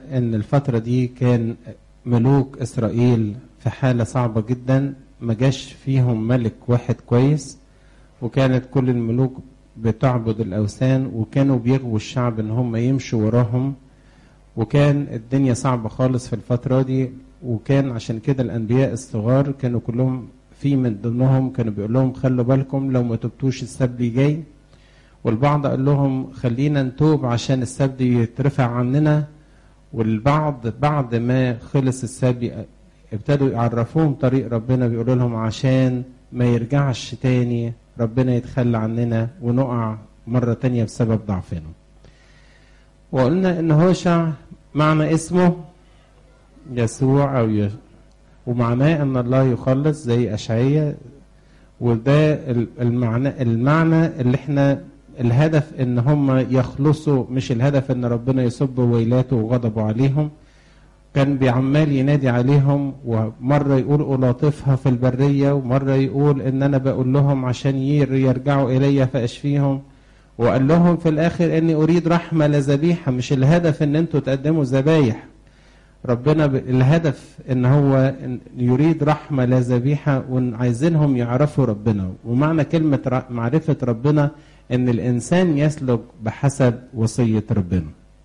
ان الفترة دي كان ملوك اسرائيل في حالة صعبة جدا ما جاش فيهم ملك واحد كويس وكانت كل الملوك بتعبد الاوثان وكانوا بيغووا الشعب ان هم يمشوا وراهم وكان الدنيا صعبة خالص في الفترة دي وكان عشان كده الانبياء الصغار كانوا كلهم في من ضمنهم كانوا بيقول لهم خلوا بالكم لو ما تبتوش السبت جاي والبعض قال لهم خلينا نتوب عشان السبت يترفع عننا والبعض بعد ما خلص السبت ابتدوا يعرفوهم طريق ربنا بيقولوا لهم عشان ما يرجعش تاني ربنا يتخلى عننا ونقع مرة تانية بسبب ضعفنا وقلنا ان هوشع معنى اسمه يسوع او يش... ومعناه ان الله يخلص زي اشعية وده المعنى المعنى اللي احنا الهدف ان هم يخلصوا مش الهدف ان ربنا يصب ويلاته وغضبه عليهم كان بيعمال ينادي عليهم ومرة يقول ألاطفها في البرية ومرة يقول إن أنا بقول لهم عشان يرجعوا إلي فأشفيهم وقال لهم في الآخر إني أريد رحمة لذبيحة مش الهدف إن أنتوا تقدموا ذبايح ربنا ب... الهدف إن هو إن يريد رحمة لذبيحة وعايزينهم يعرفوا ربنا ومعنى كلمة ر... معرفة ربنا إن الإنسان يسلك بحسب وصية ربنا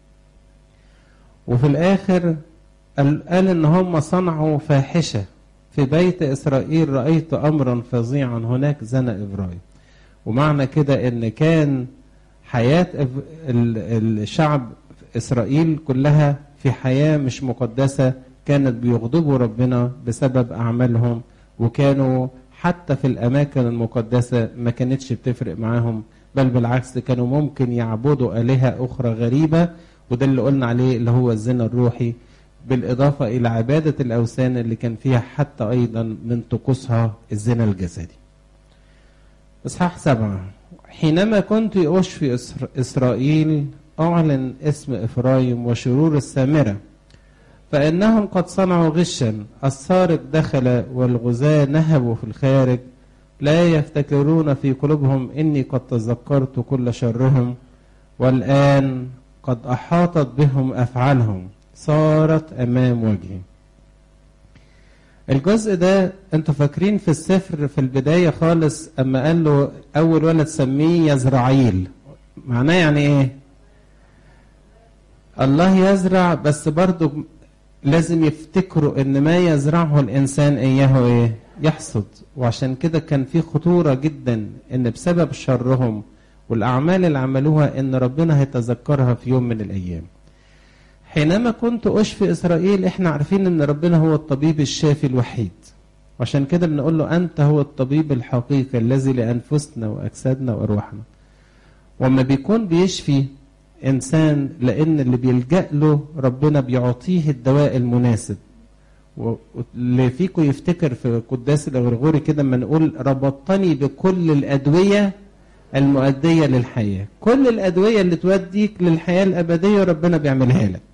وفي الآخر قال, قال ان هم صنعوا فاحشه في بيت اسرائيل رايت امرا فظيعا هناك زنى ابراهيم ومعنى كده ان كان حياه الشعب اسرائيل كلها في حياه مش مقدسه كانت بيغضبوا ربنا بسبب اعمالهم وكانوا حتى في الاماكن المقدسه ما كانتش بتفرق معاهم بل بالعكس كانوا ممكن يعبدوا الهه اخرى غريبه وده اللي قلنا عليه اللي هو الزنا الروحي بالإضافة إلى عبادة الأوثان اللي كان فيها حتى أيضا من طقوسها الزنا الجسدي إصحاح سبعة حينما كنت أشفي إسرائيل أعلن اسم إفرايم وشرور السامرة فإنهم قد صنعوا غشا السارق دخل والغزاة نهبوا في الخارج لا يفتكرون في قلوبهم إني قد تذكرت كل شرهم والآن قد أحاطت بهم أفعالهم صارت امام وجهي الجزء ده انتوا فاكرين في السفر في البدايه خالص اما قال له اول ولد سميه يزرعيل معناه يعني ايه الله يزرع بس برضه لازم يفتكروا ان ما يزرعه الانسان اياه ايه يحصد وعشان كده كان في خطوره جدا ان بسبب شرهم والاعمال اللي عملوها ان ربنا هيتذكرها في يوم من الايام حينما كنت أشفي إسرائيل إحنا عارفين إن ربنا هو الطبيب الشافي الوحيد وعشان كده بنقول له أنت هو الطبيب الحقيقي الذي لأنفسنا وأجسادنا وأرواحنا وما بيكون بيشفي إنسان لأن اللي بيلجأ له ربنا بيعطيه الدواء المناسب واللي فيكم يفتكر في قداس الغرغوري كده لما نقول ربطني بكل الأدوية المؤدية للحياة كل الأدوية اللي توديك للحياة الأبدية ربنا بيعملها لك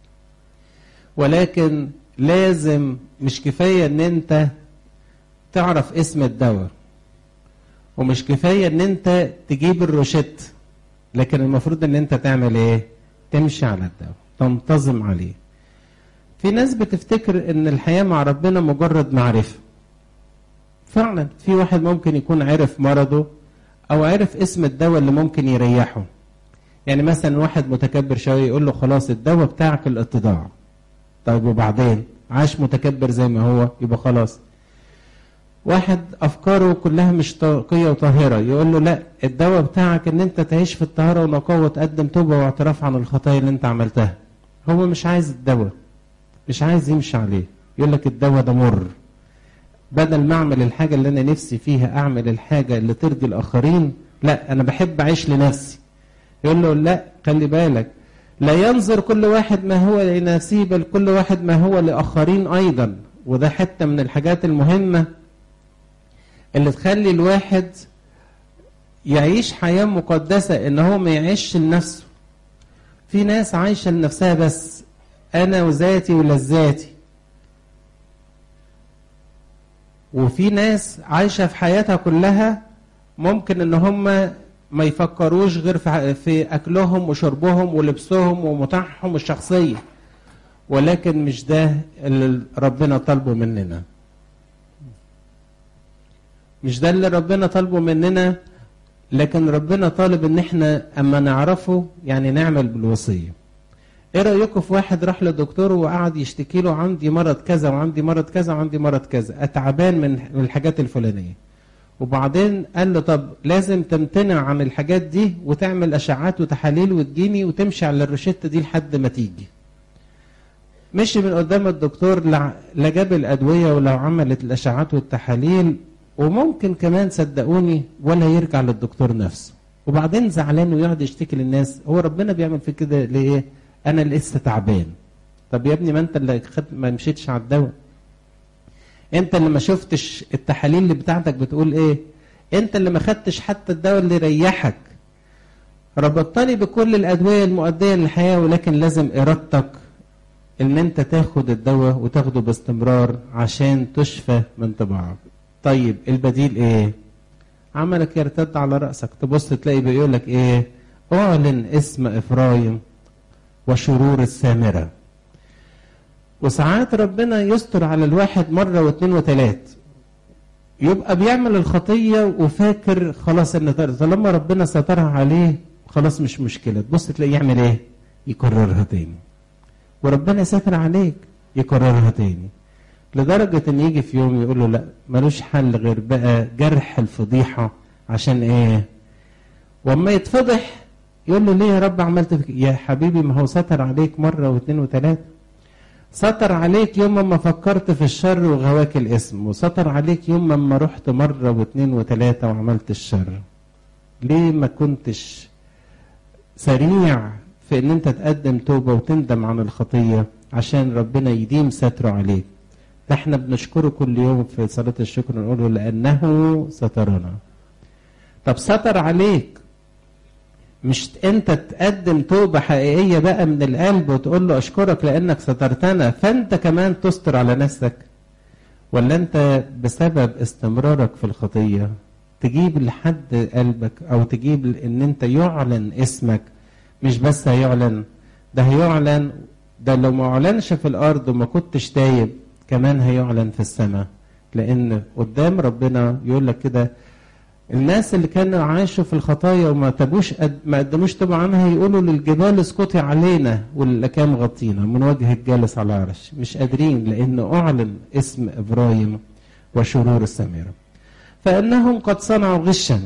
ولكن لازم مش كفاية ان انت تعرف اسم الدواء ومش كفاية ان انت تجيب الروشت لكن المفروض ان انت تعمل ايه تمشي على الدواء تنتظم عليه في ناس بتفتكر ان الحياة مع ربنا مجرد معرفة فعلا في واحد ممكن يكون عرف مرضه او عرف اسم الدواء اللي ممكن يريحه يعني مثلا واحد متكبر شوية يقول له خلاص الدواء بتاعك الاتضاع طيب وبعدين عاش متكبر زي ما هو يبقى خلاص واحد افكاره كلها مش تقية وطاهرة يقول له لا الدواء بتاعك ان انت تعيش في الطهارة ونقاوة وتقدم توبة واعتراف عن الخطايا اللي انت عملتها هو مش عايز الدواء مش عايز يمشي عليه يقول لك الدواء ده مر بدل ما اعمل الحاجة اللي انا نفسي فيها اعمل الحاجة اللي ترضي الاخرين لا انا بحب اعيش لنفسي يقول له لا خلي بالك لا ينظر كل واحد ما هو لنفسه بل كل واحد ما هو لآخرين أيضا وده حتة من الحاجات المهمة اللي تخلي الواحد يعيش حياة مقدسة إن هو ما يعيش لنفسه في ناس عايشة لنفسها بس أنا وذاتي ولذاتي وفي ناس عايشة في حياتها كلها ممكن إن هم ما يفكروش غير في, في اكلهم وشربهم ولبسهم ومتعهم الشخصيه ولكن مش ده اللي ربنا طالبه مننا مش ده اللي ربنا طالبه مننا لكن ربنا طالب ان احنا اما نعرفه يعني نعمل بالوصيه ايه رايكم في واحد راح لدكتور وقعد يشتكي له عندي مرض كذا وعندي مرض كذا وعندي مرض كذا اتعبان من الحاجات الفلانيه وبعدين قال له طب لازم تمتنع عن الحاجات دي وتعمل اشعات وتحاليل وتجيني وتمشي على الروشته دي لحد ما تيجي مشي من قدام الدكتور لا جاب الادويه ولا عملت الاشعات والتحاليل وممكن كمان صدقوني ولا يرجع للدكتور نفسه وبعدين زعلان ويقعد يشتكي للناس هو ربنا بيعمل في كده ليه انا لسه تعبان طب يا ابني ما انت اللي خد ما مشيتش على الدواء انت اللي ما شفتش التحاليل اللي بتاعتك بتقول ايه انت اللي ما خدتش حتى الدواء اللي يريحك ربطتني بكل الادويه المؤديه للحياه ولكن لازم ارادتك ان انت تاخد الدواء وتاخده باستمرار عشان تشفى من طباعك طيب البديل ايه عملك يرتد على راسك تبص تلاقي بيقول لك ايه اعلن اسم افرايم وشرور السامره وساعات ربنا يستر على الواحد مره واثنين وثلاث يبقى بيعمل الخطيه وفاكر خلاص ان طالما ربنا سترها عليه خلاص مش مشكله تبص تلاقيه يعمل ايه يكررها تاني وربنا ساتر عليك يكررها تاني لدرجة ان يجي في يوم يقول له لا ملوش حل غير بقى جرح الفضيحة عشان ايه واما يتفضح يقول له ليه يا رب عملت فيك يا حبيبي ما هو ستر عليك مرة واثنين وثلاثة ستر عليك يوم ما فكرت في الشر وغواك الاسم وستر عليك يوم ما رحت مرة واثنين وثلاثة وعملت الشر ليه ما كنتش سريع في ان انت تقدم توبة وتندم عن الخطية عشان ربنا يديم ستره عليك ده احنا بنشكره كل يوم في صلاة الشكر نقول له لأنه سترنا طب ستر عليك مش انت تقدم توبة حقيقية بقى من القلب وتقول له اشكرك لانك سترتنا فانت كمان تستر على نفسك ولا انت بسبب استمرارك في الخطية تجيب لحد قلبك او تجيب ان انت يعلن اسمك مش بس هيعلن ده هيعلن ده لو ما اعلنش في الارض وما كنتش تايب كمان هيعلن في السماء لان قدام ربنا يقول لك كده الناس اللي كانوا عايشوا في الخطايا وما تبوش قد ما قدموش توبة عنها يقولوا للجبال اسكتي علينا والاكام غطينا من وجه الجالس على العرش مش قادرين لان اعلن اسم ابراهيم وشرور السميره فانهم قد صنعوا غشا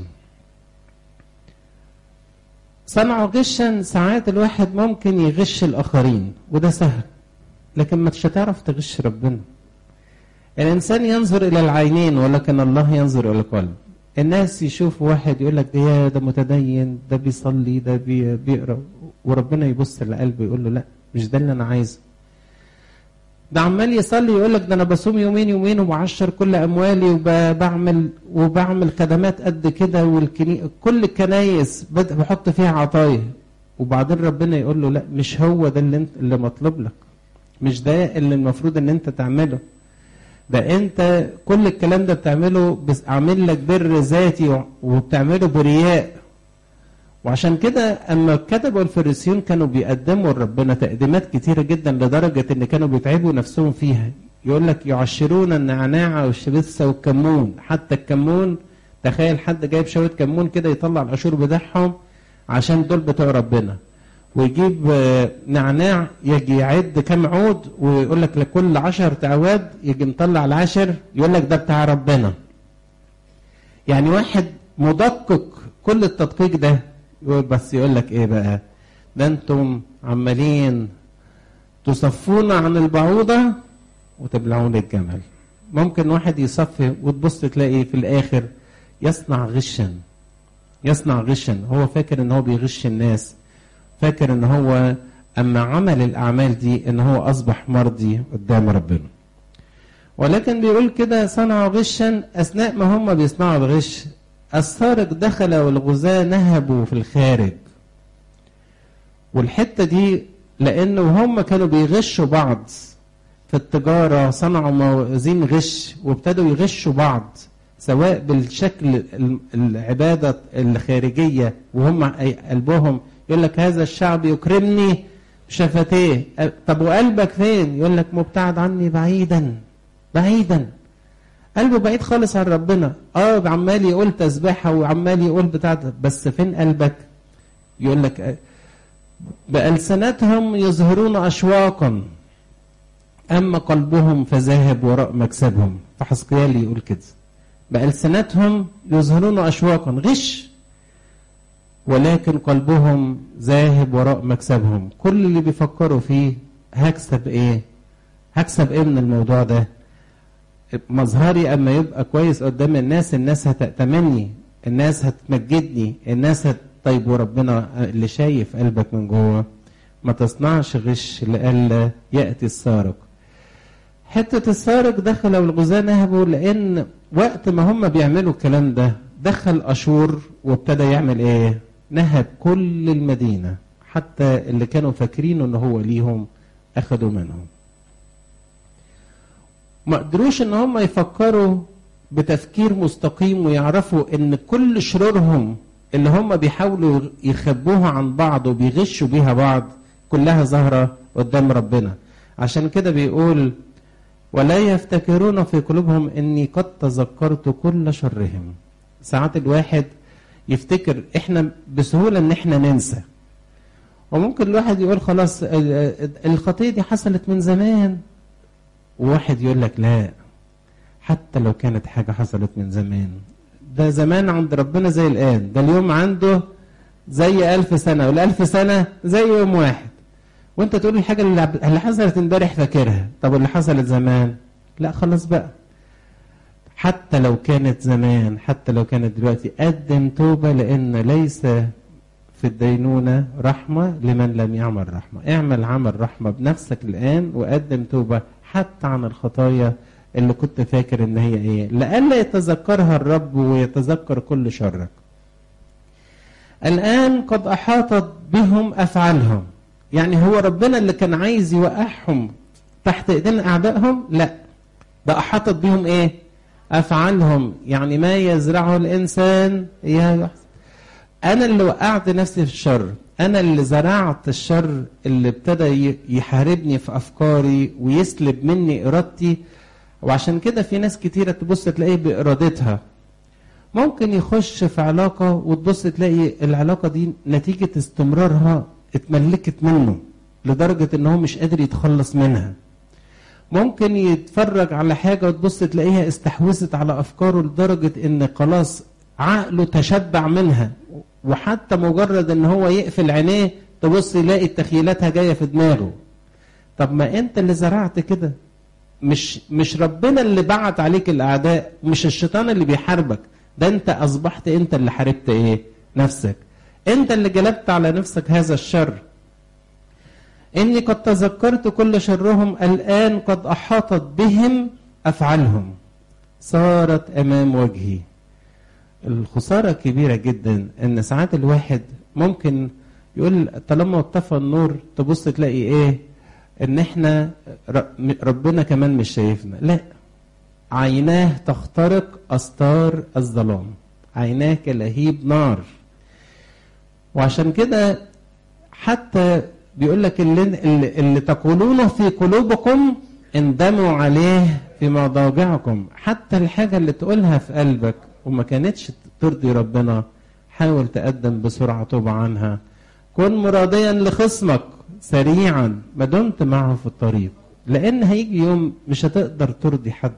صنعوا غشا ساعات الواحد ممكن يغش الاخرين وده سهل لكن مش هتعرف تغش ربنا الانسان ينظر الى العينين ولكن الله ينظر الى القلب الناس يشوف واحد يقول لك ده يا ده متدين ده بيصلي ده بي بيقرا وربنا يبص لقلبه يقول له لا مش ده اللي انا عايزه ده عمال يصلي يقول لك ده انا بصوم يومين يومين وبعشر كل اموالي وبعمل وبعمل خدمات قد كده والكني كل الكنايس بحط فيها عطايا وبعدين ربنا يقول له لا مش هو ده اللي انت اللي مطلوب لك مش ده اللي المفروض ان انت تعمله ده انت كل الكلام ده بتعمله بس عامل لك بر ذاتي وبتعمله برياء وعشان كده اما كتبوا الفريسيون كانوا بيقدموا لربنا تقديمات كتيره جدا لدرجه ان كانوا بيتعبوا نفسهم فيها يقول لك يعشرون النعناع والشبثه والكمون حتى الكمون تخيل حد جايب شويه كمون كده يطلع العشور بتاعهم عشان دول بتوع ربنا ويجيب نعناع يجي يعد كام عود ويقول لك لكل عشر تعواد يجي مطلع العشر يقول لك ده بتاع ربنا يعني واحد مدقق كل التدقيق ده يقول بس يقول لك ايه بقى ده انتم عمالين تصفون عن البعوضة وتبلعون الجمل ممكن واحد يصفي وتبص تلاقي في الاخر يصنع غشا يصنع غشا هو فاكر ان هو بيغش الناس فاكر ان هو اما عمل الاعمال دي ان هو اصبح مرضي قدام ربنا ولكن بيقول كده صنعوا غشا اثناء ما هم بيصنعوا الغش السارق دخل والغزاة نهبوا في الخارج والحتة دي لأنه هم كانوا بيغشوا بعض في التجارة صنعوا موازين غش وابتدوا يغشوا بعض سواء بالشكل العبادة الخارجية وهم قلبهم يقول لك هذا الشعب يكرمني شفتيه طب وقلبك فين يقول لك مبتعد عني بعيدا بعيدا قلبه بعيد خالص عن ربنا اه عمال يقول تسبيحه وعمال يقول بتاع بس فين قلبك يقول لك بألسنتهم يظهرون أشواقا أما قلبهم فذاهب وراء مكسبهم فحسقيال يقول كده بألسنتهم يظهرون أشواقا غش ولكن قلبهم ذاهب وراء مكسبهم كل اللي بيفكروا فيه هكسب ايه هكسب ايه من الموضوع ده مظهري اما يبقى كويس قدام الناس الناس هتأتمني الناس هتمجدني الناس هت... طيب وربنا اللي شايف قلبك من جوه ما تصنعش غش لئلا يأتي السارق حتة السارق دخل والغزاة نهبوا لأن وقت ما هم بيعملوا الكلام ده دخل أشور وابتدى يعمل إيه؟ نهب كل المدينة حتى اللي كانوا فاكرين إن هو ليهم أخدوا منهم. ما قدروش إن هم يفكروا بتفكير مستقيم ويعرفوا إن كل شرورهم اللي هم بيحاولوا يخبوها عن بعض وبيغشوا بيها بعض كلها ظاهرة قدام ربنا عشان كده بيقول ولا يفتكرون في قلوبهم اني قد تذكرت كل شرهم ساعات الواحد يفتكر احنا بسهولة ان احنا ننسى وممكن الواحد يقول خلاص الخطية دي حصلت من زمان وواحد يقول لك لا حتى لو كانت حاجة حصلت من زمان ده زمان عند ربنا زي الآن ده اليوم عنده زي ألف سنة والألف سنة زي يوم واحد وانت تقول الحاجة اللي حصلت امبارح فاكرها طب اللي حصلت زمان لا خلاص بقى حتى لو كانت زمان حتى لو كانت دلوقتي قدم توبة لأن ليس في الدينونة رحمة لمن لم يعمل رحمة اعمل عمل رحمة بنفسك الآن وقدم توبة حتى عن الخطايا اللي كنت فاكر ان هي ايه لئلا يتذكرها الرب ويتذكر كل شرك الان قد احاطت بهم افعالهم يعني هو ربنا اللي كان عايز يوقعهم تحت ايدين اعدائهم لا ده احاطت بهم ايه افعالهم يعني ما يزرعه الانسان يا يحصل انا اللي وقعت نفسي في الشر انا اللي زرعت الشر اللي ابتدى يحاربني في افكاري ويسلب مني ارادتي وعشان كده في ناس كتيرة تبص تلاقيه بإرادتها ممكن يخش في علاقة وتبص تلاقي العلاقة دي نتيجة استمرارها اتملكت منه لدرجة ان هو مش قادر يتخلص منها ممكن يتفرج على حاجة وتبص تلاقيها استحوذت على أفكاره لدرجة ان خلاص عقله تشبع منها وحتى مجرد ان هو يقفل عينيه تبص يلاقي تخيلاتها جاية في دماغه طب ما انت اللي زرعت كده مش مش ربنا اللي بعت عليك الاعداء مش الشيطان اللي بيحاربك ده انت اصبحت انت اللي حاربت ايه نفسك انت اللي جلبت على نفسك هذا الشر اني قد تذكرت كل شرهم الان قد احاطت بهم افعالهم صارت امام وجهي الخساره كبيره جدا ان ساعات الواحد ممكن يقول طالما اطفى النور تبص تلاقي ايه ان احنا ربنا كمان مش شايفنا لا عيناه تخترق استار الظلام عيناه كلهيب نار وعشان كده حتى بيقول لك اللي, اللي, اللي تقولونه في قلوبكم اندموا عليه في مضاجعكم حتى الحاجه اللي تقولها في قلبك وما كانتش ترضي ربنا حاول تقدم بسرعه توبه عنها كن مرضيا لخصمك سريعا ما دمت معه في الطريق لان هيجي يوم مش هتقدر ترضي حد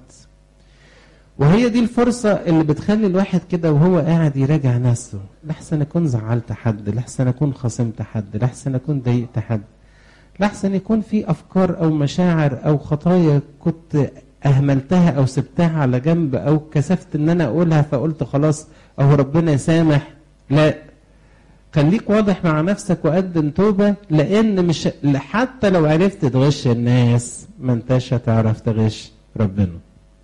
وهي دي الفرصة اللي بتخلي الواحد كده وهو قاعد يراجع نفسه لحسن أكون زعلت حد لحسن أكون خصمت حد لحسن أكون ضايقت حد لحسن يكون في أفكار أو مشاعر أو خطايا كنت أهملتها أو سبتها على جنب أو كسفت إن أنا أقولها فقلت خلاص أهو ربنا يسامح لا خليك واضح مع نفسك وقدم توبة لأن مش حتى لو عرفت تغش الناس ما انتش هتعرف تغش ربنا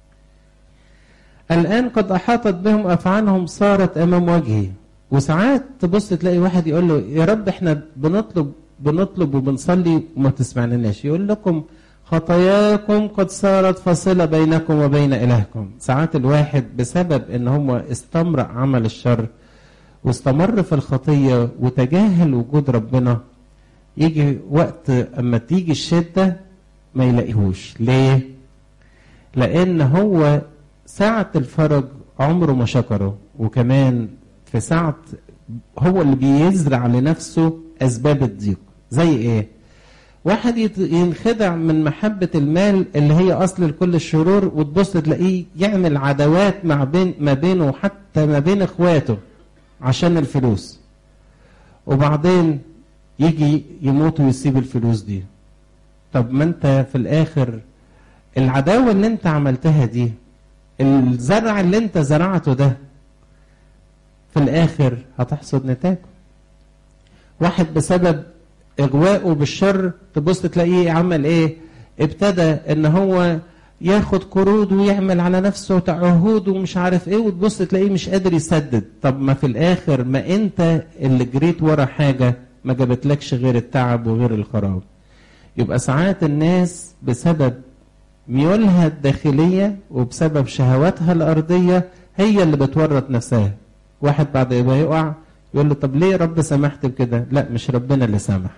الآن قد أحاطت بهم أفعالهم صارت أمام وجهي وساعات تبص تلاقي واحد يقول له يا رب احنا بنطلب بنطلب وبنصلي وما تسمعناش يقول لكم خطاياكم قد صارت فاصلة بينكم وبين إلهكم ساعات الواحد بسبب ان هو استمرأ عمل الشر واستمر في الخطية وتجاهل وجود ربنا يجي وقت اما تيجي الشده ما يلاقيهوش ليه لان هو ساعه الفرج عمره ما شكره وكمان في ساعه هو اللي بيزرع لنفسه اسباب الضيق زي ايه واحد ينخدع من محبة المال اللي هي أصل لكل الشرور وتبص تلاقيه يعمل عداوات مع بين ما بينه وحتى ما بين إخواته عشان الفلوس وبعدين يجي يموت ويسيب الفلوس دي طب ما انت في الآخر العداوة اللي انت عملتها دي الزرع اللي انت زرعته ده في الآخر هتحصد نتاجه واحد بسبب اغوائه بالشر تبص تلاقيه عمل ايه ابتدى ان هو ياخد قروض ويعمل على نفسه عهود ومش عارف ايه وتبص تلاقيه مش قادر يسدد طب ما في الاخر ما انت اللي جريت ورا حاجه ما جابتلكش غير التعب وغير الخراب يبقى ساعات الناس بسبب ميولها الداخليه وبسبب شهواتها الارضيه هي اللي بتورط نفسها واحد بعد ما يقع يقول له طب ليه رب سمحت بكده لا مش ربنا اللي سمح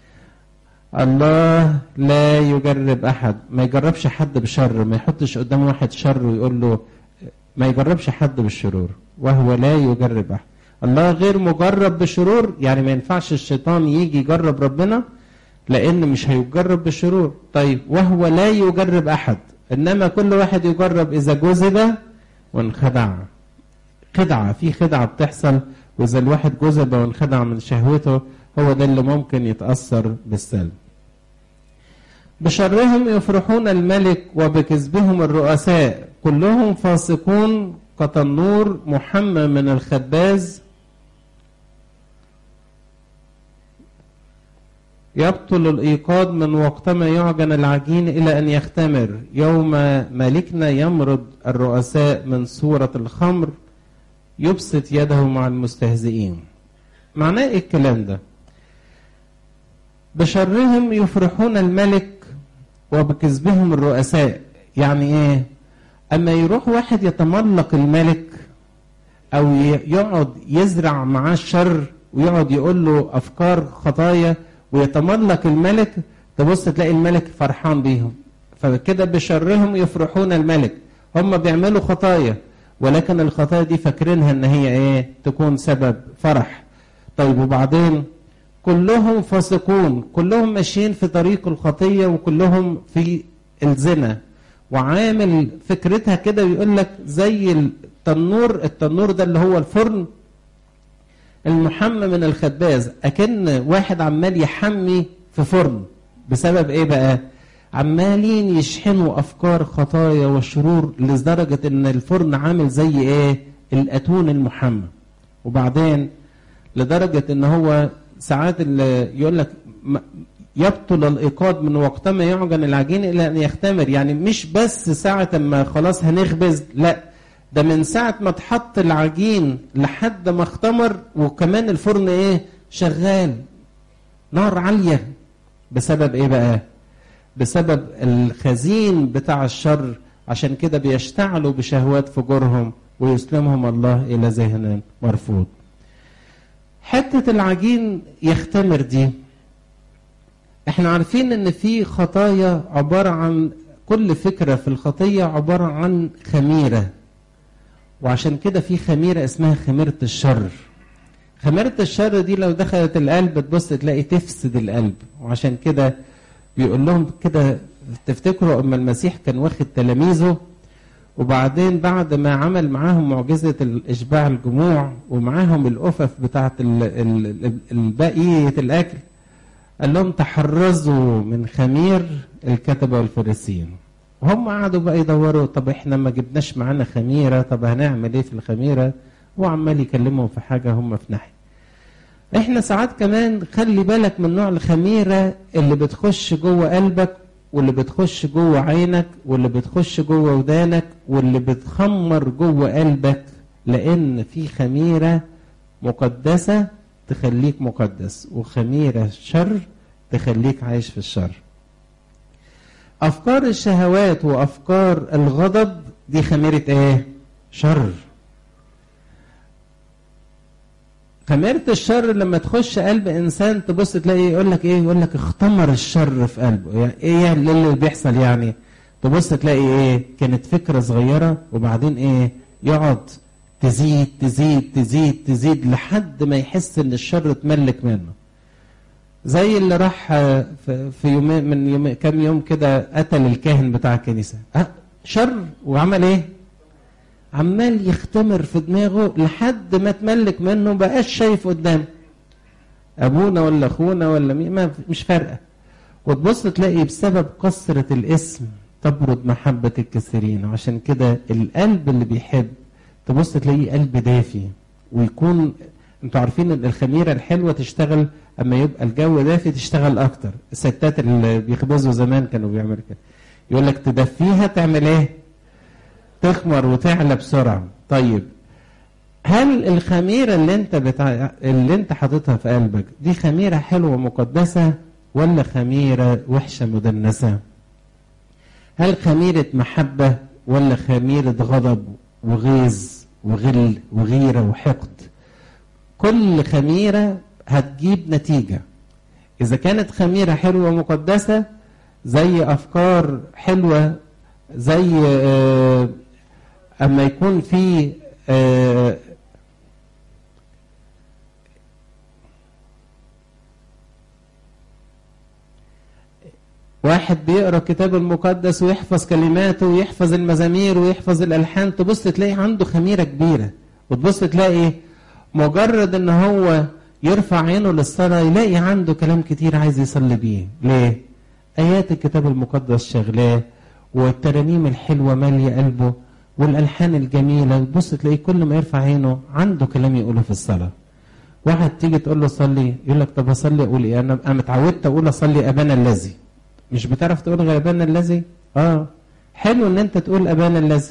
الله لا يجرب احد ما يجربش حد بشر ما يحطش قدام واحد شر ويقول له ما يجربش حد بالشرور وهو لا يجرب احد الله غير مجرب بالشرور يعني ما ينفعش الشيطان يجي يجرب ربنا لان مش هيجرب بالشرور طيب وهو لا يجرب احد انما كل واحد يجرب اذا جذب وانخدع خدعه في خدعه بتحصل واذا الواحد جذب وانخدع من شهوته هو ده اللي ممكن يتاثر بالسلب بشرهم يفرحون الملك وبكذبهم الرؤساء كلهم فاسقون كتنور محمى من الخباز يبطل الإيقاد من وقتما يعجن العجين إلى أن يختمر يوم ملكنا يمرض الرؤساء من صورة الخمر يبسط يده مع المستهزئين معناه إيه الكلام ده بشرهم يفرحون الملك وبكذبهم الرؤساء يعني ايه اما يروح واحد يتملق الملك او يقعد يزرع معاه الشر ويقعد يقول له افكار خطايا ويتملق الملك تبص تلاقي الملك فرحان بيهم فكده بشرهم يفرحون الملك هم بيعملوا خطايا ولكن الخطايا دي فاكرينها ان هي ايه تكون سبب فرح طيب وبعدين كلهم فاسقون كلهم ماشيين في طريق الخطية وكلهم في الزنا وعامل فكرتها كده ويقول لك زي التنور التنور ده اللي هو الفرن المحمى من الخباز أكن واحد عمال يحمي في فرن بسبب ايه بقى عمالين يشحنوا افكار خطايا وشرور لدرجة ان الفرن عامل زي ايه الاتون المحمى وبعدين لدرجة ان هو ساعات اللي يقول لك يبطل الايقاد من وقتما يعجن العجين الى ان يختمر يعني مش بس ساعه ما خلاص هنخبز لا ده من ساعه ما اتحط العجين لحد ما اختمر وكمان الفرن ايه شغال نار عاليه بسبب ايه بقى بسبب الخزين بتاع الشر عشان كده بيشتعلوا بشهوات فجورهم ويسلمهم الله الى ذهن مرفوض حتة العجين يختمر دي احنا عارفين ان في خطايا عبارة عن كل فكرة في الخطية عبارة عن خميرة وعشان كده في خميرة اسمها خميرة الشر خميرة الشر دي لو دخلت القلب تبص تلاقي تفسد القلب وعشان كده بيقول لهم كده تفتكروا اما المسيح كان واخد تلاميذه وبعدين بعد ما عمل معاهم معجزة الإشباع الجموع ومعاهم الأفف بتاعت البقية الأكل قال لهم تحرزوا من خمير الكتبة والفريسيين وهم قعدوا بقى يدوروا طب احنا ما جبناش معانا خميرة طب هنعمل ايه في الخميرة هو عمال يكلمهم في حاجة هم في ناحية احنا ساعات كمان خلي بالك من نوع الخميرة اللي بتخش جوه قلبك واللي بتخش جوه عينك واللي بتخش جوه ودانك واللي بتخمر جوه قلبك لان في خميره مقدسه تخليك مقدس وخميره شر تخليك عايش في الشر افكار الشهوات وافكار الغضب دي خميره ايه شر خميرة الشر لما تخش قلب انسان تبص تلاقي يقول لك ايه يقول لك اختمر الشر في قلبه يعني ايه يعني اللي بيحصل يعني تبص تلاقي ايه كانت فكرة صغيرة وبعدين ايه يقعد تزيد تزيد تزيد تزيد لحد ما يحس ان الشر اتملك منه زي اللي راح في يومين من يوم كام يوم كده قتل الكاهن بتاع الكنيسة أه شر وعمل ايه عمال يختمر في دماغه لحد ما تملك منه بقاش شايف قدامه ابونا ولا اخونا ولا مين ما مش فارقه وتبص تلاقي بسبب كثره الاسم تبرد محبه الكثيرين عشان كده القلب اللي بيحب تبص تلاقيه قلب دافي ويكون انتوا عارفين ان الخميره الحلوه تشتغل اما يبقى الجو دافي تشتغل اكتر الستات اللي بيخبزوا زمان كانوا بيعملوا كده يقول لك تدفيها تعمل ايه تخمر وتعلى بسرعه طيب هل الخميره اللي انت بتاع اللي انت حاططها في قلبك دي خميره حلوه مقدسه ولا خميره وحشه مدنسه هل خميره محبه ولا خميره غضب وغيظ وغل وغيره وحقد كل خميره هتجيب نتيجه اذا كانت خميره حلوه مقدسه زي افكار حلوه زي آه اما يكون في آه واحد بيقرا الكتاب المقدس ويحفظ كلماته ويحفظ المزامير ويحفظ الالحان تبص تلاقي عنده خميره كبيره وتبص تلاقي مجرد ان هو يرفع عينه للصلاه يلاقي عنده كلام كتير عايز يصلي بيه ليه ايات الكتاب المقدس شغلاه والترانيم الحلوه ماليه قلبه والالحان الجميله تبص تلاقيه كل ما يرفع عينه عنده كلام يقوله في الصلاه واحد تيجي تقول له صلي يقول لك طب اصلي اقول ايه انا انا اتعودت اقول اصلي ابانا الذي مش بتعرف تقول غير ابانا الذي اه حلو ان انت تقول ابانا الذي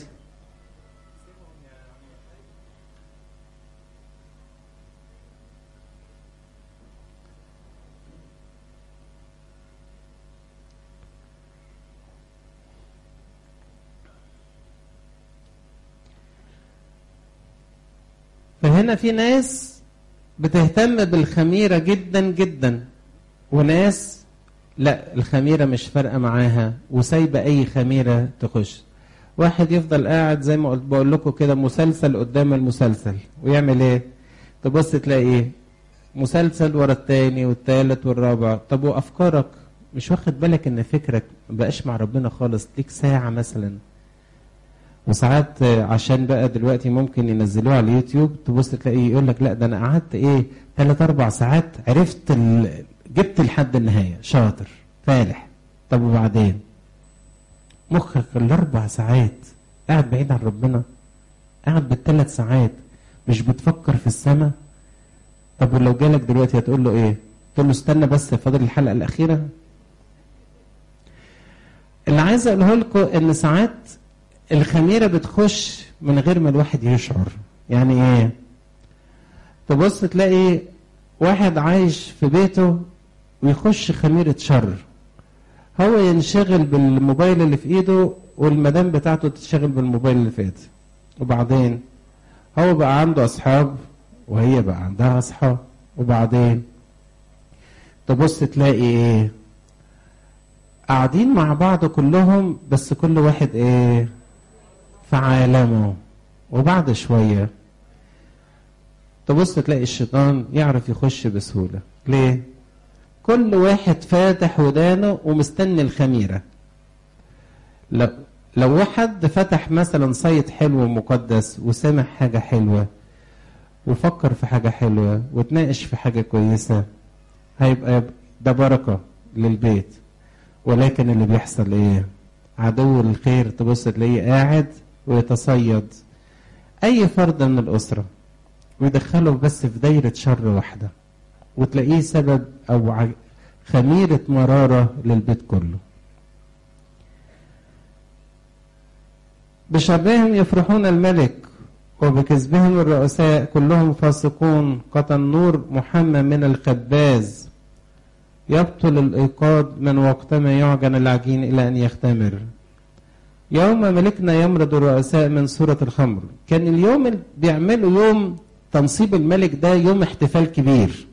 فهنا في ناس بتهتم بالخميرة جدا جدا وناس لا الخميرة مش فارقة معاها وسايبة أي خميرة تخش واحد يفضل قاعد زي ما قلت بقول لكم كده مسلسل قدام المسلسل ويعمل ايه تبص تلاقي ايه مسلسل ورا التاني والتالت والرابع طب وافكارك مش واخد بالك ان فكرك مبقاش مع ربنا خالص ليك ساعة مثلا وساعات عشان بقى دلوقتي ممكن ينزلوه على اليوتيوب تبص تلاقيه يقول لك لا ده انا قعدت ايه ثلاث اربع ساعات عرفت ال... جبت لحد النهايه شاطر فالح طب وبعدين مخك الاربع ساعات قاعد بعيد عن ربنا قاعد بالثلاث ساعات مش بتفكر في السماء طب ولو جالك دلوقتي هتقول له ايه تقول له استنى بس فاضل الحلقه الاخيره اللي عايز اقوله لكم ان ساعات الخميره بتخش من غير ما الواحد يشعر يعني ايه تبص تلاقي واحد عايش في بيته ويخش خميره شر هو ينشغل بالموبايل اللي في ايده والمدام بتاعته تشتغل بالموبايل اللي في ايده وبعدين هو بقى عنده اصحاب وهي بقى عندها اصحاب وبعدين تبص تلاقي ايه قاعدين مع بعض كلهم بس كل واحد ايه في عالمه وبعد شوية تبص تلاقي الشيطان يعرف يخش بسهولة ليه؟ كل واحد فاتح ودانه ومستني الخميرة لو لو حد فتح مثلا سايت حلو ومقدس وسمع حاجة حلوة وفكر في حاجة حلوة وتناقش في حاجة كويسة هيبقى ده بركة للبيت ولكن اللي بيحصل ايه عدو الخير تبص تلاقيه قاعد ويتصيد اي فرد من الاسره ويدخله بس في دايره شر واحده وتلاقيه سبب او خميره مراره للبيت كله بشرهم يفرحون الملك وبكذبهم الرؤساء كلهم فاسقون كالنور محمى من الخباز يبطل الإيقاد من وقتما يعجن العجين إلى أن يختمر يوم ملكنا يمرض الرؤساء من سورة الخمر كان اليوم اللي بيعملوا يوم تنصيب الملك ده يوم احتفال كبير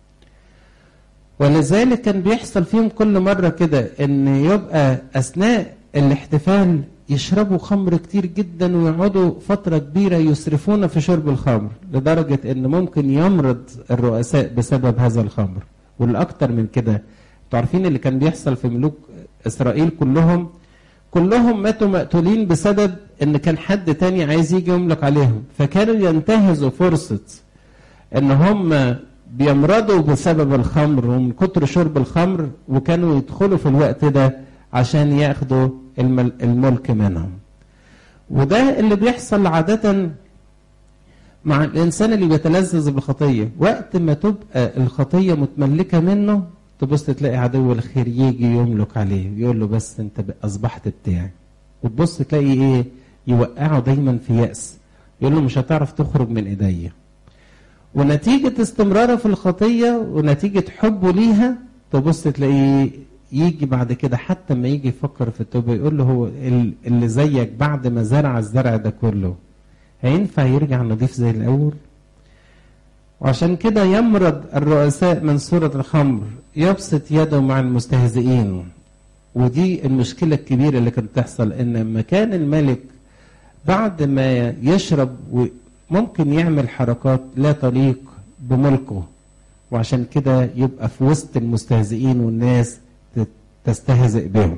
ولذلك كان بيحصل فيهم كل مرة كده ان يبقى اثناء الاحتفال يشربوا خمر كتير جدا ويقعدوا فترة كبيرة يسرفون في شرب الخمر لدرجة ان ممكن يمرض الرؤساء بسبب هذا الخمر والاكتر من كده عارفين اللي كان بيحصل في ملوك اسرائيل كلهم كلهم ماتوا مقتولين بسبب ان كان حد تاني عايز يجي يملك عليهم فكانوا ينتهزوا فرصة ان هم بيمرضوا بسبب الخمر ومن كتر شرب الخمر وكانوا يدخلوا في الوقت ده عشان ياخدوا الملك منهم وده اللي بيحصل عادة مع الإنسان اللي بيتلذذ بالخطية وقت ما تبقى الخطية متملكة منه تبص تلاقي عدو الخير يجي يملك عليه يقول له بس انت أصبحت بتاعي وتبص تلاقي ايه يوقعه دايما في يأس يقول له مش هتعرف تخرج من ايديا ونتيجة استمراره في الخطية ونتيجة حبه ليها تبص تلاقيه يجي بعد كده حتى ما يجي يفكر في التوبة يقول له هو اللي زيك بعد ما زرع الزرع ده كله هينفع يرجع نضيف زي الأول وعشان كده يمرض الرؤساء من صورة الخمر يبسط يده مع المستهزئين ودي المشكلة الكبيرة اللي كانت تحصل ان لما كان الملك بعد ما يشرب ممكن يعمل حركات لا تليق بملكه وعشان كده يبقى في وسط المستهزئين والناس تستهزئ بهم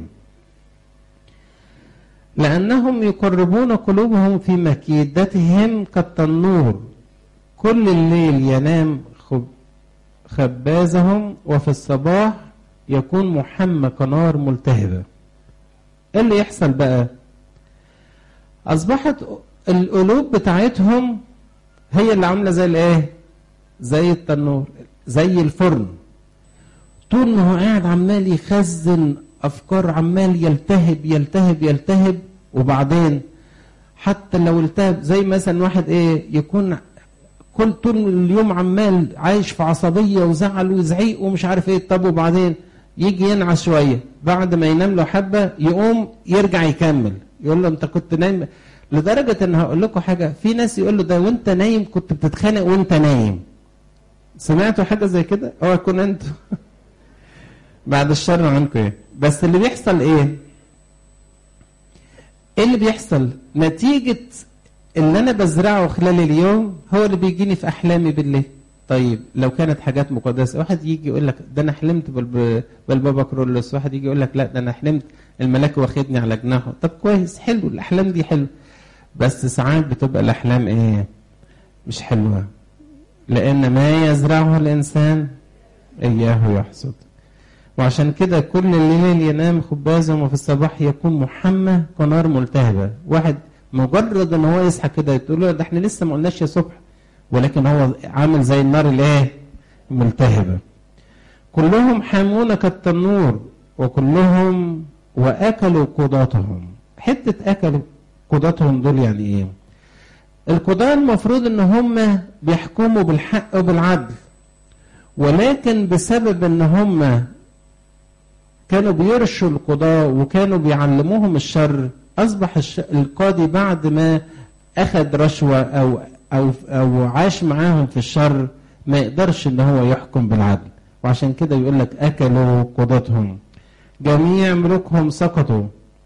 لأنهم يقربون قلوبهم في مكيدتهم كالتنور كل الليل ينام خبازهم وفي الصباح يكون محمى كنار ملتهبة ايه اللي يحصل بقى اصبحت القلوب بتاعتهم هي اللي عامله زي الايه زي التنور زي الفرن طول ما هو قاعد عمال يخزن افكار عمال يلتهب يلتهب يلتهب وبعدين حتى لو التهب زي مثلا واحد ايه يكون كل طول اليوم عمال عايش في عصبيه وزعل وزعيق ومش عارف ايه طب وبعدين يجي ينعس شويه بعد ما ينام له حبه يقوم يرجع يكمل يقول له انت كنت نايم لدرجه ان هقول لكم حاجه في ناس يقول له ده وانت نايم كنت بتتخانق وانت نايم سمعتوا حاجه زي كده اوعى يكون انتوا بعد الشر عنكم ايه بس اللي بيحصل ايه ايه اللي بيحصل نتيجه اللي انا بزرعه خلال اليوم هو اللي بيجيني في احلامي بالليل طيب لو كانت حاجات مقدسه واحد يجي يقول لك ده انا حلمت بالبابا كرولوس واحد يجي يقول لك لا ده انا حلمت الملاك واخدني على جناحه طب كويس حلو الاحلام دي حلو بس ساعات بتبقى الاحلام ايه مش حلوه لان ما يزرعه الانسان اياه يحصد وعشان كده كل الليل ينام خبازا وفي الصباح يكون محمى كنار ملتهبه واحد مجرد ان هو يصحى كده تقول له ده احنا لسه ما قلناش يا صبح ولكن هو عامل زي النار الايه ملتهبه كلهم حامون كالتنور وكلهم واكلوا قضاتهم حته اكلوا قضاتهم دول يعني ايه القضاة المفروض ان هم بيحكموا بالحق وبالعدل ولكن بسبب ان هم كانوا بيرشوا القضاة وكانوا بيعلموهم الشر اصبح القاضي بعد ما اخذ رشوة او او او عاش معاهم في الشر ما يقدرش ان هو يحكم بالعدل وعشان كده يقول لك اكلوا قضاتهم جميع ملوكهم سقطوا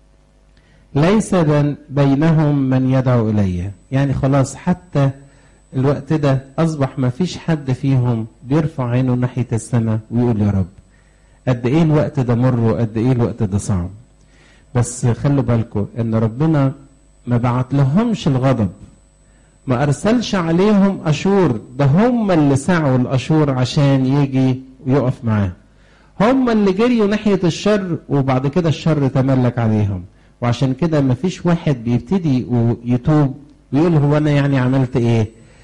ليس بينهم من يدعو الي يعني خلاص حتى الوقت ده اصبح ما فيش حد فيهم بيرفع عينه ناحيه السماء ويقول يا رب قد ايه الوقت ده مر وقد ايه الوقت ده صعب بس خلوا بالكم ان ربنا ما بعت لهمش الغضب ما ارسلش عليهم اشور ده هم اللي سعوا الاشور عشان يجي ويقف معاه هم اللي جريوا ناحية الشر وبعد كده الشر تملك عليهم وعشان كده ما فيش واحد بيبتدي ويتوب ويقول هو انا يعني عملت ايه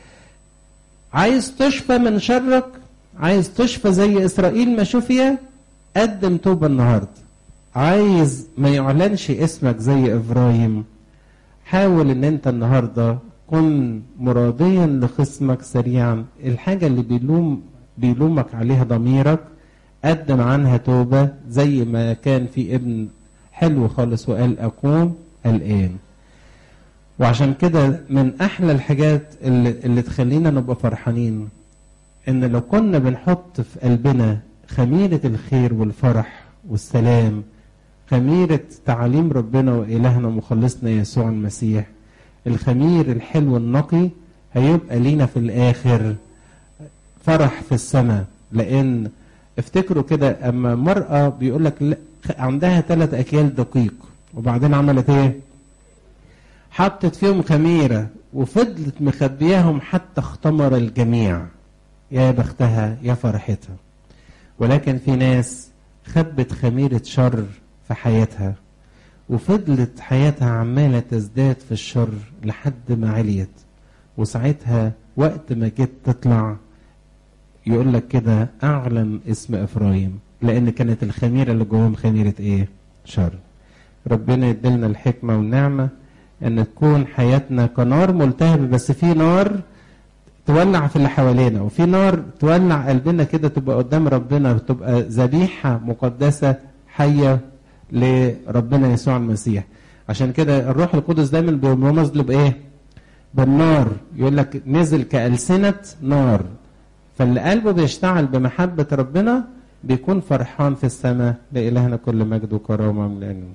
عايز تشفى من شرك عايز تشفى زي اسرائيل ما شفي قدم توبة النهارده عايز ما يعلنش اسمك زي ابراهيم حاول ان انت النهارده كن مراضيا لخصمك سريعا الحاجة اللي بيلوم بيلومك عليها ضميرك قدم عنها توبة زي ما كان في ابن حلو خالص وقال أقوم الآن وعشان كده من احلى الحاجات اللي, اللي تخلينا نبقى فرحانين ان لو كنا بنحط في قلبنا خميرة الخير والفرح والسلام خميرة تعاليم ربنا وإلهنا ومخلصنا يسوع المسيح الخمير الحلو النقي هيبقى لينا في الآخر فرح في السماء لأن افتكروا كده أما مرأة بيقول لك عندها ثلاث أكيال دقيق وبعدين عملت إيه؟ حطت فيهم خميرة وفضلت مخبياهم حتى اختمر الجميع يا بختها يا فرحتها ولكن في ناس خبت خميرة شر في حياتها وفضلت حياتها عمالة تزداد في الشر لحد ما عليت وساعتها وقت ما جيت تطلع يقول لك كده أعلن اسم إفرايم لأن كانت الخميرة اللي جواهم خميرة إيه؟ شر ربنا يديلنا الحكمة والنعمة ان تكون حياتنا كنار ملتهب بس في نار تولع في اللي حوالينا وفي نار تولع قلبنا كده تبقى قدام ربنا تبقى ذبيحة مقدسة حية لربنا يسوع المسيح عشان كده الروح القدس دايما بيرمز له بايه بالنار يقول لك نزل كألسنة نار فاللي قلبه بيشتعل بمحبة ربنا بيكون فرحان في السماء لإلهنا كل مجد وكرامة من الآن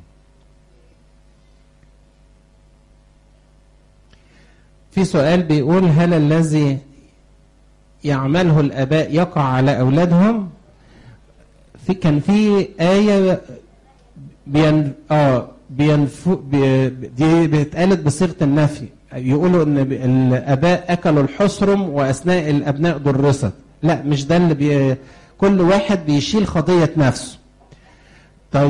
في سؤال بيقول هل الذي يعمله الآباء يقع على أولادهم في كان في آية بين اه بينفو بي دي بتقالت بصيغة النفي يقولوا ان الآباء أكلوا الحصرم وأثناء الأبناء درست لا مش ده اللي بي كل واحد بيشيل خطية نفسه